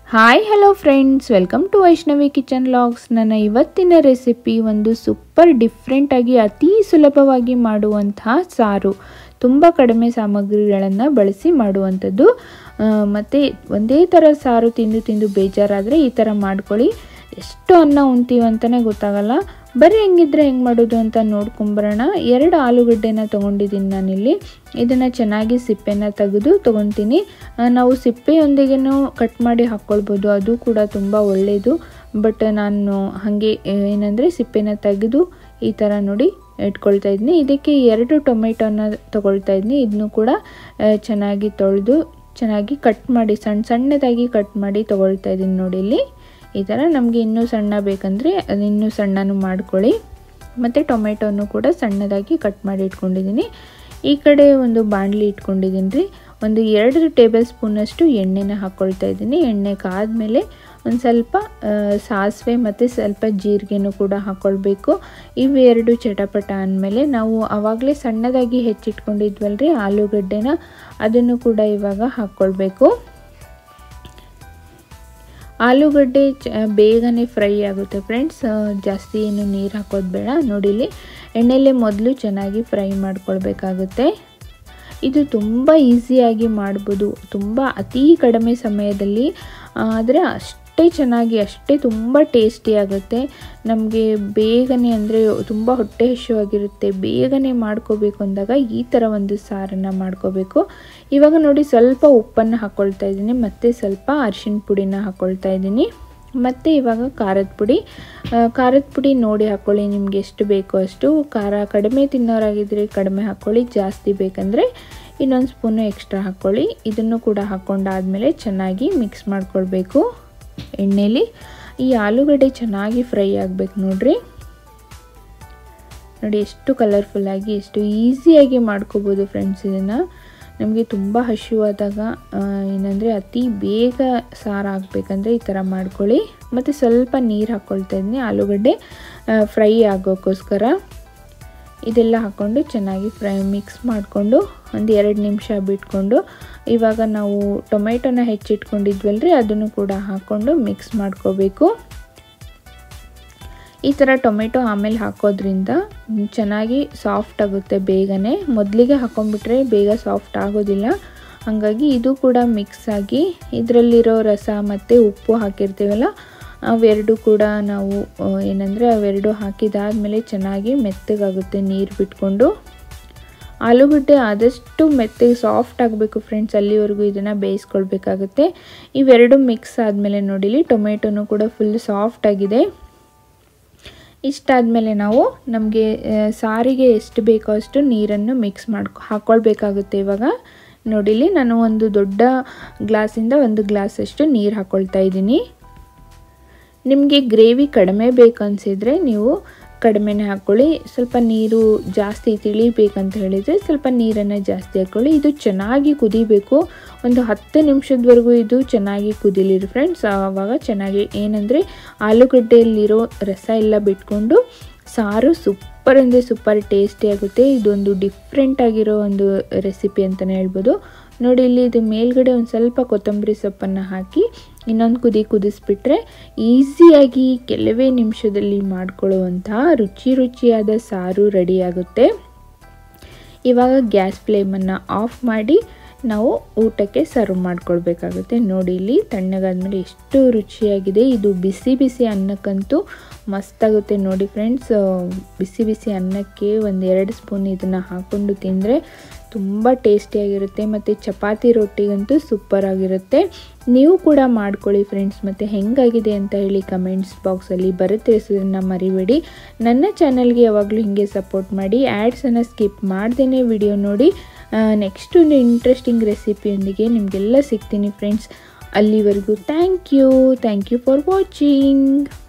hi hello friends welcome to Vaishnavi kitchen logs ನನ್ನ ಇವತ್ತಿನ recipe ಒಂದು ಸೂಪರ್ ಡಿಫ್ರೆಂಟಾಗಿ ಅತಿ ಸುಲಭವಾಗಿ ಮಾಡುವಂತಹ ಸಾರು ತುಂಬ ಕಡಿಮೆ ಸಾಮಗ್ರಿಗಳನ್ನು ಬಳಸಿ ಮಾಡುವಂಥದ್ದು ಮತ್ತು ಒಂದೇ ಥರ ಸಾರು ತಿಂದು ತಿಂದು ಬೇಜಾರಾದರೆ ಈ ಥರ ಮಾಡ್ಕೊಳ್ಳಿ ಎಷ್ಟು ಅನ್ನ ಉಣ್ತೀವಿ ಅಂತಲೇ ಗೊತ್ತಾಗಲ್ಲ ಬರೀ ಹೆಂಗಿದ್ರೆ ಹೆಂಗೆ ಮಾಡೋದು ಅಂತ ನೋಡ್ಕೊಂಬರೋಣ ಎರಡು ಆಲೂಗಡ್ಡೆನ ತೊಗೊಂಡಿದ್ದೀನಿ ನಾನಿಲ್ಲಿ ಇದನ್ನು ಚೆನ್ನಾಗಿ ಸಿಪ್ಪೆನ ತೆಗೆದು ತೊಗೊತೀನಿ ನಾವು ಸಿಪ್ಪೆಯೊಂದಿಗೆನೂ ಕಟ್ ಮಾಡಿ ಹಾಕ್ಕೊಳ್ಬೋದು ಅದು ಕೂಡ ತುಂಬ ಒಳ್ಳೆಯದು ಬಟ್ ನಾನು ಹಾಗೆ ಏನಂದರೆ ಸಿಪ್ಪೆನ ತೆಗೆದು ಈ ಥರ ನೋಡಿ ಇಟ್ಕೊಳ್ತಾ ಇದ್ದೀನಿ ಇದಕ್ಕೆ ಎರಡು ಟೊಮೆಟೊನ ತೊಗೊಳ್ತಾ ಇದ್ದೀನಿ ಇದನ್ನು ಕೂಡ ಚೆನ್ನಾಗಿ ತೊಳೆದು ಚೆನ್ನಾಗಿ ಕಟ್ ಮಾಡಿ ಸಣ್ಣ ಸಣ್ಣದಾಗಿ ಕಟ್ ಮಾಡಿ ತೊಗೊಳ್ತಾ ಇದ್ದೀನಿ ನೋಡಿ ಇಲ್ಲಿ ಈ ಥರ ನಮಗೆ ಇನ್ನೂ ಸಣ್ಣ ಬೇಕಂದರೆ ಅದು ಇನ್ನೂ ಸಣ್ಣನೂ ಮಾಡ್ಕೊಳ್ಳಿ ಮತ್ತು ಟೊಮೆಟೊನು ಕೂಡ ಸಣ್ಣದಾಗಿ ಕಟ್ ಮಾಡಿ ಇಟ್ಕೊಂಡಿದ್ದೀನಿ ಈ ಕಡೆ ಒಂದು ಬಾಣಲಿ ಇಟ್ಕೊಂಡಿದ್ದೀನಿ ರೀ ಒಂದು ಎರಡು ಟೇಬಲ್ ಸ್ಪೂನಷ್ಟು ಎಣ್ಣೆನ ಹಾಕ್ಕೊಳ್ತಾ ಇದ್ದೀನಿ ಎಣ್ಣೆ ಕಾದ್ಮೇಲೆ ಒಂದು ಸ್ವಲ್ಪ ಸಾಸಿವೆ ಮತ್ತು ಸ್ವಲ್ಪ ಜೀರಿಗೆನೂ ಕೂಡ ಹಾಕ್ಕೊಳ್ಬೇಕು ಇವೆರಡು ಚಟಪಟ ಅಂದಮೇಲೆ ನಾವು ಆವಾಗಲೇ ಸಣ್ಣದಾಗಿ ಹೆಚ್ಚಿಟ್ಕೊಂಡಿದ್ವಲ್ರಿ ಆಲೂಗಡ್ಡೆನ ಅದನ್ನು ಕೂಡ ಇವಾಗ ಹಾಕ್ಕೊಳ್ಬೇಕು ಆಲೂಗಡ್ಡೆ ಚ ಬೇಗನೆ ಫ್ರೈ ಆಗುತ್ತೆ ಫ್ರೆಂಡ್ಸ್ ಜಾಸ್ತಿ ಏನು ನೀರು ಹಾಕೋದು ಬೇಡ ನೋಡಿಲಿ ಎಣ್ಣೆಲೆ ಮೊದಲು ಚೆನ್ನಾಗಿ ಫ್ರೈ ಮಾಡ್ಕೊಳ್ಬೇಕಾಗುತ್ತೆ ಇದು ತುಂಬ ಈಸಿಯಾಗಿ ಮಾಡ್ಬೋದು ತುಂಬ ಅತಿ ಕಡಿಮೆ ಸಮಯದಲ್ಲಿ ಆದರೆ ಅಷ್ಟೇ ಚೆನ್ನಾಗಿ ಅಷ್ಟೇ ತುಂಬ ಟೇಸ್ಟಿ ಆಗುತ್ತೆ ನಮಗೆ ಬೇಗನೆ ಅಂದರೆ ತುಂಬ ಹೊಟ್ಟೆ ಹಸಿವಾಗಿರುತ್ತೆ ಬೇಗನೆ ಮಾಡ್ಕೋಬೇಕು ಅಂದಾಗ ಈ ಥರ ಒಂದು ಸಾರನ್ನು ಮಾಡ್ಕೋಬೇಕು ಇವಾಗ ನೋಡಿ ಸ್ವಲ್ಪ ಉಪ್ಪನ್ನು ಹಾಕ್ಕೊಳ್ತಾ ಇದ್ದೀನಿ ಮತ್ತು ಸ್ವಲ್ಪ ಅರಿಶಿಣ ಪುಡಿನ ಹಾಕ್ಕೊಳ್ತಾ ಇದ್ದೀನಿ ಮತ್ತು ಇವಾಗ ಖಾರದ ಪುಡಿ ಖಾರದ ಪುಡಿ ನೋಡಿ ಹಾಕ್ಕೊಳ್ಳಿ ನಿಮ್ಗೆ ಎಷ್ಟು ಬೇಕೋ ಅಷ್ಟು ಖಾರ ಕಡಿಮೆ ತಿನ್ನೋರಾಗಿದ್ದರೆ ಕಡಿಮೆ ಹಾಕ್ಕೊಳ್ಳಿ ಜಾಸ್ತಿ ಬೇಕಂದರೆ ಇನ್ನೊಂದು ಸ್ಪೂನು ಎಕ್ಸ್ಟ್ರಾ ಹಾಕ್ಕೊಳ್ಳಿ ಇದನ್ನು ಕೂಡ ಹಾಕ್ಕೊಂಡಾದಮೇಲೆ ಚೆನ್ನಾಗಿ ಮಿಕ್ಸ್ ಮಾಡ್ಕೊಳ್ಬೇಕು ಎಣ್ಣೆಲಿ ಈ ಆಲೂಗಡ್ಡೆ ಚೆನ್ನಾಗಿ ಫ್ರೈ ಆಗಬೇಕು ನೋಡ್ರಿ ನೋಡಿ ಎಷ್ಟು ಕಲರ್ಫುಲ್ಲಾಗಿ ಎಷ್ಟು ಈಸಿಯಾಗಿ ಮಾಡ್ಕೋಬೋದು ಫ್ರೆಂಡ್ಸ್ ಇದನ್ನು ನಮಗೆ ತುಂಬ ಹಸಿವಾದಾಗ ಏನಂದರೆ ಅತಿ ಬೇಗ ಸಾರು ಆಗಬೇಕಂದ್ರೆ ಈ ಥರ ಮಾಡ್ಕೊಳ್ಳಿ ಮತ್ತು ಸ್ವಲ್ಪ ನೀರು ಹಾಕ್ಕೊಳ್ತಾ ಇದ್ದೀನಿ ಆಲೂಗಡ್ಡೆ ಫ್ರೈ ಆಗೋಕ್ಕೋಸ್ಕರ ಇದೆಲ್ಲ ಹಾಕ್ಕೊಂಡು ಚೆನ್ನಾಗಿ ಫ್ರೈ ಮಿಕ್ಸ್ ಮಾಡಿಕೊಂಡು ಒಂದು ಎರಡು ನಿಮಿಷ ಬಿಟ್ಕೊಂಡು ಇವಾಗ ನಾವು ಟೊಮೆಟೊನ ಹೆಚ್ಚಿಟ್ಕೊಂಡಿದ್ವಲ್ರಿ ಅದನ್ನು ಕೂಡ ಹಾಕ್ಕೊಂಡು ಮಿಕ್ಸ್ ಮಾಡ್ಕೋಬೇಕು ಈ ಥರ ಟೊಮೆಟೊ ಆಮೇಲೆ ಹಾಕೋದ್ರಿಂದ ಚೆನ್ನಾಗಿ ಸಾಫ್ಟ್ ಆಗುತ್ತೆ ಬೇಗನೆ ಮೊದಲಿಗೆ ಹಾಕೊಂಡ್ಬಿಟ್ರೆ ಬೇಗ ಸಾಫ್ಟ್ ಆಗೋದಿಲ್ಲ ಹಾಗಾಗಿ ಇದು ಕೂಡ ಮಿಕ್ಸ್ ಆಗಿ ಇದರಲ್ಲಿರೋ ರಸ ಮತ್ತು ಉಪ್ಪು ಹಾಕಿರ್ತೀವಲ್ಲ ಅವೆರಡು ಕೂಡ ನಾವು ಏನಂದರೆ ಅವೆರಡು ಹಾಕಿದಾದಮೇಲೆ ಚೆನ್ನಾಗಿ ಮೆತ್ತಗಾಗುತ್ತೆ ನೀರು ಬಿಟ್ಕೊಂಡು ಆಲೂಗಡ್ಡೆ ಆದಷ್ಟು ಮೆತ್ತಗೆ ಸಾಫ್ಟ್ ಆಗಬೇಕು ಫ್ರೆಂಡ್ಸ್ ಅಲ್ಲಿವರೆಗೂ ಇದನ್ನು ಬೇಯಿಸ್ಕೊಳ್ಬೇಕಾಗುತ್ತೆ ಇವೆರಡು ಮಿಕ್ಸ್ ಆದಮೇಲೆ ನೋಡಿಲಿ ಟೊಮೆಟೊನು ಕೂಡ ಫುಲ್ ಸಾಫ್ಟ್ ಆಗಿದೆ ಇಷ್ಟಾದಮೇಲೆ ನಾವು ನಮಗೆ ಸಾರಿಗೆ ಎಷ್ಟು ಬೇಕೋ ಅಷ್ಟು ನೀರನ್ನು ಮಿಕ್ಸ್ ಮಾಡ್ಕೊ ಹಾಕ್ಕೊಳ್ಬೇಕಾಗುತ್ತೆ ಇವಾಗ ನೋಡಿಲಿ ನಾನು ಒಂದು ದೊಡ್ಡ ಗ್ಲಾಸಿಂದ ಒಂದು ಗ್ಲಾಸಷ್ಟು ನೀರು ಹಾಕ್ಕೊಳ್ತಾ ಇದ್ದೀನಿ ನಿಮಗೆ ಗ್ರೇವಿ ಕಡಿಮೆ ಬೇಕು ಅನಿಸಿದರೆ ನೀವು ಕಡಿಮೆನೇ ಹಾಕ್ಕೊಳ್ಳಿ ಸ್ವಲ್ಪ ನೀರು ಜಾಸ್ತಿ ತಿಳಿಬೇಕಂತ ಹೇಳಿದರೆ ಸ್ವಲ್ಪ ನೀರನ್ನು ಜಾಸ್ತಿ ಹಾಕ್ಕೊಳ್ಳಿ ಇದು ಚೆನ್ನಾಗಿ ಕುದಿಬೇಕು ಒಂದು ಹತ್ತು ನಿಮಿಷದವರೆಗೂ ಇದು ಚೆನ್ನಾಗಿ ಕುದಿಲಿರಿ ಫ್ರೆಂಡ್ಸ್ ಆವಾಗ ಚೆನ್ನಾಗಿ ಏನಂದರೆ ಆಲೂಗಡ್ಡೆಯಲ್ಲಿರೋ ರಸ ಎಲ್ಲ ಬಿಟ್ಕೊಂಡು ಸಾರು ಸೂಪರ್ ಅಂದರೆ ಸೂಪರ್ ಟೇಸ್ಟಿ ಆಗುತ್ತೆ ಇದೊಂದು ಡಿಫ್ರೆಂಟ್ ಆಗಿರೋ ಒಂದು ರೆಸಿಪಿ ಅಂತಲೇ ಹೇಳ್ಬೋದು ನೋಡಿ ಇಲ್ಲಿ ಇದು ಮೇಲ್ಗಡೆ ಒಂದು ಸ್ವಲ್ಪ ಕೊತ್ತಂಬರಿ ಸೊಪ್ಪನ್ನು ಹಾಕಿ ಇನ್ನೊಂದು ಕುದಿ ಕುದಿಸ್ಬಿಟ್ರೆ ಈಸಿಯಾಗಿ ಕೆಲವೇ ನಿಮಿಷದಲ್ಲಿ ಮಾಡ್ಕೊಳ್ಳುವಂತಹ ರುಚಿ ರುಚಿಯಾದ ಸಾರು ರೆಡಿಯಾಗುತ್ತೆ ಇವಾಗ ಗ್ಯಾಸ್ ಫ್ಲೇಮನ್ನು ಆಫ್ ಮಾಡಿ ನಾವು ಊಟಕ್ಕೆ ಸರ್ವ್ ಮಾಡ್ಕೊಳ್ಬೇಕಾಗುತ್ತೆ ನೋಡಿ ಇಲ್ಲಿ ತಣ್ಣಗಾದ್ಮೇಲೆ ಎಷ್ಟು ರುಚಿಯಾಗಿದೆ ಇದು ಬಿಸಿ ಬಿಸಿ ಅನ್ನಕ್ಕಂತೂ ಮಸ್ತಾಗುತ್ತೆ ನೋಡಿ ಫ್ರೆಂಡ್ಸ್ ಬಿಸಿ ಬಿಸಿ ಅನ್ನಕ್ಕೆ ಒಂದು ಎರಡು ಸ್ಪೂನ್ ಇದನ್ನು ಹಾಕ್ಕೊಂಡು ತಿಂದರೆ ತುಂಬ ಟೇಸ್ಟಿಯಾಗಿರುತ್ತೆ ಮತ್ತು ಚಪಾತಿ ರೊಟ್ಟಿಗಂತೂ ಸೂಪರ್ ಆಗಿರುತ್ತೆ ನೀವು ಕೂಡ ಮಾಡ್ಕೊಳ್ಳಿ ಫ್ರೆಂಡ್ಸ್ ಮತ್ತು ಹೆಂಗಾಗಿದೆ ಅಂತ ಹೇಳಿ ಕಮೆಂಟ್ಸ್ ಬಾಕ್ಸಲ್ಲಿ ಬರುತ್ತೆ ಹೆಸರನ್ನ ಮರಿಬೇಡಿ ನನ್ನ ಚಾನಲ್ಗೆ ಯಾವಾಗಲೂ ಹೀಗೆ ಸಪೋರ್ಟ್ ಮಾಡಿ ಆ್ಯಡ್ಸನ್ನು ಸ್ಕಿಪ್ ಮಾಡ್ದೇ ವಿಡಿಯೋ ನೋಡಿ ನೆಕ್ಸ್ಟ್ ಒಂದು ಇಂಟ್ರೆಸ್ಟಿಂಗ್ ರೆಸಿಪಿಯೊಂದಿಗೆ ನಿಮಗೆಲ್ಲ ಸಿಗ್ತೀನಿ ಫ್ರೆಂಡ್ಸ್ ಅಲ್ಲಿವರೆಗೂ thank you thank you for watching